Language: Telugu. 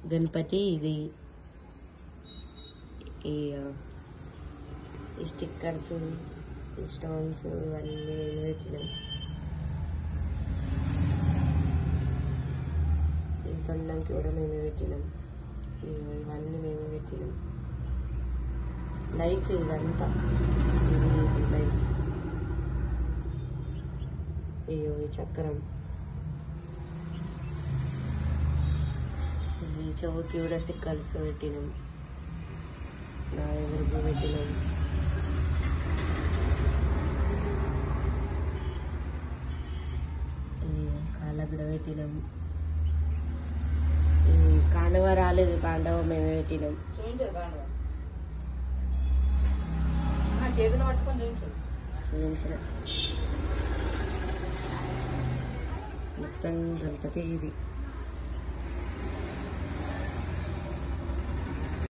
గణపతి ఇది ఈ ఆ, ఈ స్టిక్కర్స్ ఈ స్టోన్స్ ఇవన్నీ మేము పెట్టినాం ఈ తొండంకి కూడా మేమే పెట్టినాం ఇగో ఇవన్నీ మేమే పెట్టినాం లైస్ ఇదంతా ఇది ఇది లైస్ ఇగో ఈ చక్రం ఈ చెవుకి కూడా స్టిక్కర్స్ పెట్టినాం నా ఎవరికి పెట్టినాం ఈ కాళ్ళకు కూడా పెట్టినాం ఈ కాండవ రాలేదు కాండవ మేమే పెట్టినాం చూపించదు కాండవ ఆ, చేతులు పట్టుకొని చూపించు చూపించిన మొత్తం గణపతి ఇది